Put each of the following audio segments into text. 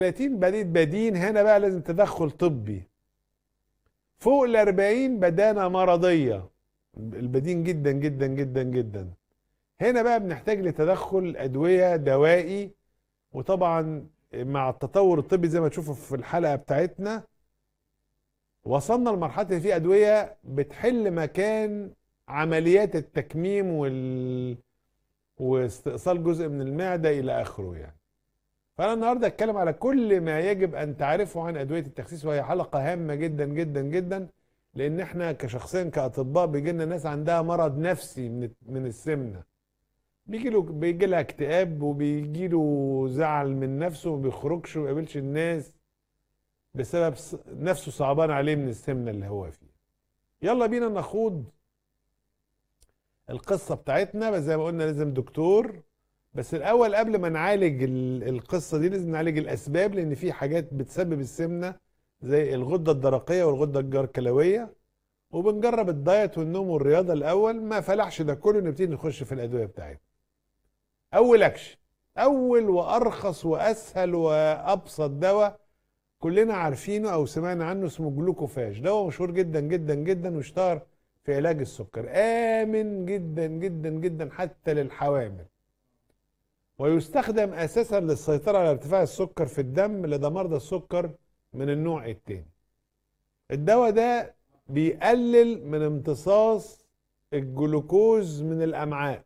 30 بديت بدين هنا بقى لازم تدخل طبي فوق ال 40 بدانه مرضيه البدين جدا جدا جدا جدا هنا بقى بنحتاج لتدخل ادويه دوائي وطبعا مع التطور الطبي زي ما تشوفوا في الحلقه بتاعتنا وصلنا لمرحله اللي في ادويه بتحل مكان عمليات التكميم وال واستئصال جزء من المعده الى اخره يعني فانا النهارده اتكلم على كل ما يجب ان تعرفه عن ادويه التخسيس وهي حلقه هامه جدا جدا جدا لان احنا كشخصيا كاطباء بيجي لنا ناس عندها مرض نفسي من من السمنه بيجي له بيجي لها اكتئاب وبيجي له زعل من نفسه وما بيخرجش وما بيقابلش الناس بسبب ص- نفسه صعبان عليه من السمنه اللي هو فيها يلا بينا نخوض القصه بتاعتنا بس زي ما قلنا لازم دكتور بس الاول قبل ما نعالج ال- القصه دي لازم نعالج الاسباب لان في حاجات بتسبب السمنه زي الغده الدرقيه والغده الجركلويه وبنجرب الدايت والنوم والرياضه الاول ما فلحش ده كله نبتدي نخش في الادويه بتاعتنا اول اكشن اول وارخص واسهل وابسط دواء كلنا عارفينه او سمعنا عنه اسمه جلوكوفاج دواء مشهور جدا جدا جدا واشتهر في علاج السكر امن جدا جدا جدا حتى للحوامل ويستخدم اساسا للسيطره على ارتفاع السكر في الدم لدى مرضى السكر من النوع الثاني الدواء ده بيقلل من امتصاص الجلوكوز من الامعاء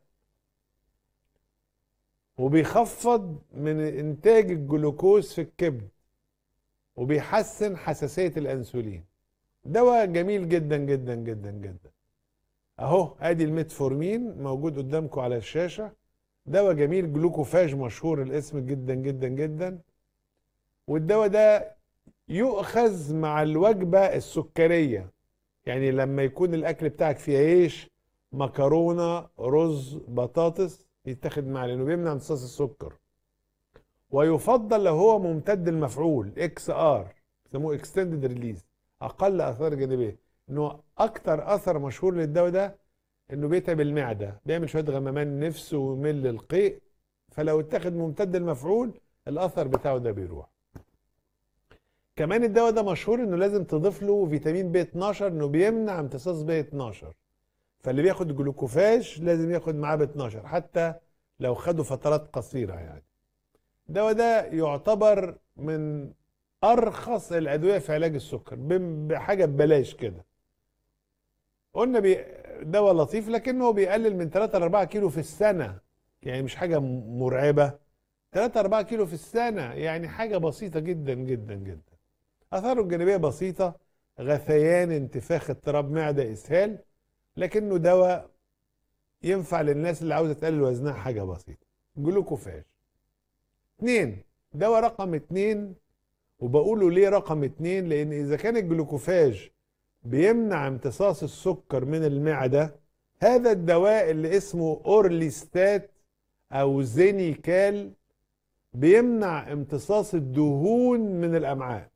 وبيخفض من انتاج الجلوكوز في الكبد وبيحسن حساسيه الانسولين دواء جميل جدا جدا جدا جدا اهو ادي الميتفورمين موجود قدامكم على الشاشه دواء جميل جلوكوفاج مشهور الاسم جدا جدا جدا والدواء ده يؤخذ مع الوجبة السكرية يعني لما يكون الأكل بتاعك فيه عيش مكرونة رز بطاطس يتاخد معاه لأنه بيمنع امتصاص السكر ويفضل لو هو ممتد المفعول اكس ار بيسموه اكستندد ريليز أقل آثار جانبية إنه أكتر أثر مشهور للدواء ده إنه بيتعب المعدة بيعمل شوية غممان نفس ويمل القيء فلو اتاخد ممتد المفعول الأثر بتاعه ده بيروح كمان الدواء ده مشهور انه لازم تضيف له فيتامين بي 12 انه بيمنع امتصاص بي 12 فاللي بياخد جلوكوفاج لازم ياخد معاه ب 12 حتى لو خده فترات قصيره يعني الدواء ده يعتبر من ارخص الادويه في علاج السكر بم- بحاجه ببلاش كده قلنا بي دواء لطيف لكنه بيقلل من 3 ل 4 كيلو في السنه يعني مش حاجه م- مرعبه 3 4 كيلو في السنه يعني حاجه بسيطه جدا جدا جدا اثاره الجانبيه بسيطه غثيان انتفاخ اضطراب معده اسهال لكنه دواء ينفع للناس اللي عاوزه تقلل وزنها حاجه بسيطه جلوكوفاج اتنين دواء رقم اتنين وبقوله ليه رقم اتنين لان اذا كان الجلوكوفاج بيمنع امتصاص السكر من المعده هذا الدواء اللي اسمه اورليستات او زينيكال بيمنع امتصاص الدهون من الامعاء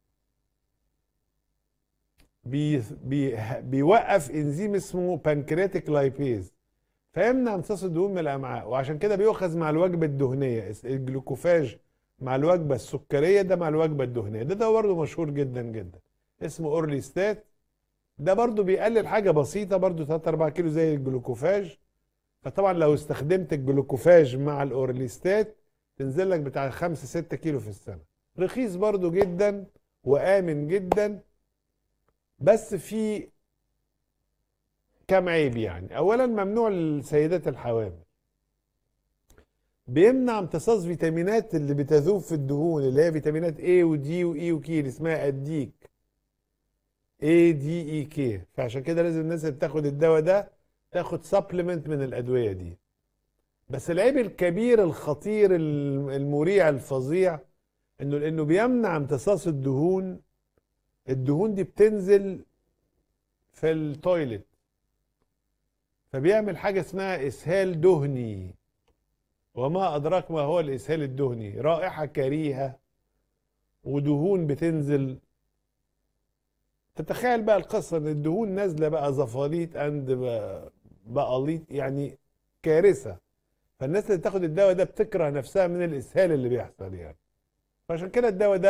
بي بي بيوقف انزيم اسمه بانكرياتيك لايبيز فيمنع امتصاص الدهون من الامعاء وعشان كده بيؤخذ مع الوجبه الدهنيه الجلوكوفاج مع الوجبه السكريه ده مع الوجبه الدهنيه ده ده برضه مشهور جدا جدا اسمه اورليستات ده برضه بيقلل حاجه بسيطه برضه 3 4 كيلو زي الجلوكوفاج فطبعا لو استخدمت الجلوكوفاج مع الاورليستات تنزل لك بتاع 5 6 كيلو في السنه رخيص برضو جدا وامن جدا بس في كام عيب يعني اولا ممنوع للسيدات الحوامل بيمنع امتصاص فيتامينات اللي بتذوب في الدهون اللي هي فيتامينات A ودي وإي وكي اللي اسمها اديك A دي اي كي فعشان كده لازم الناس اللي بتاخد الدواء ده تاخد سبلمنت من الادويه دي بس العيب الكبير الخطير الم- المريع الفظيع انه لانه بيمنع امتصاص الدهون الدهون دي بتنزل في التويلت فبيعمل حاجه اسمها اسهال دهني وما ادراك ما هو الاسهال الدهني رائحه كريهه ودهون بتنزل تتخيل بقى القصه ان الدهون نازله بقى زفاليت اند بقى- بقاليط يعني كارثه فالناس اللي بتاخد الدواء ده بتكره نفسها من الاسهال اللي بيحصل يعني فعشان كده الدواء ده